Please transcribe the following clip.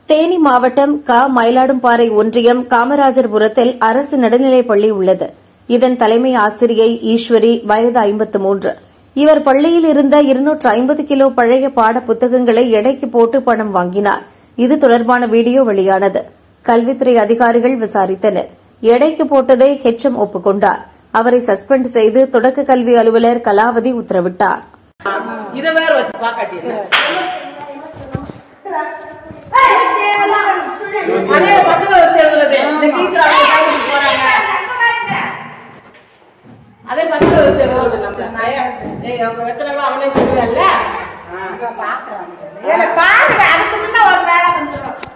தேனி மாவட்டம் க மயிலாடும்பாறை ஒன்றியம் காமராஜர்புரத்தில் அரசு நடுநிலைப் பள்ளி உள்ளது இதன் தலைமை ஆசிரியை ஈஸ்வரி வயது ஐம்பத்து மூன்று இவர் பள்ளியில் இருந்த இருநூற்று ஐம்பது கிலோ பழைய பாட புத்தகங்களை எடைக்கு போட்டு பணம் வாங்கினார் இது தொடர்பான வீடியோ வெளியானது கல்வித்துறை அதிகாரிகள் விசாரித்தனர் எடைக்கு போட்டதை ஹெச்எம் ஒப்புக்கொண்டார் அவரை சஸ்பெண்ட் செய்து தொடக்க கல்வி அலுவலர் கலாவதி உத்தரவிட்டார் இத வேற வச்சு பாக்காட்டி அதே பசங்க வச்சு எழுதுறது இந்த டீச்சர் அவங்க காலேஜுக்கு போறாங்க அதே பசங்க வச்சு எழுதுறது நம்ம ஏய் அவங்க எத்தனை அவனே சொல்லுவல்ல பாக்குறேன் பாருங்க அதுக்கு முன்ன ஒரு வேலை வந்துடும்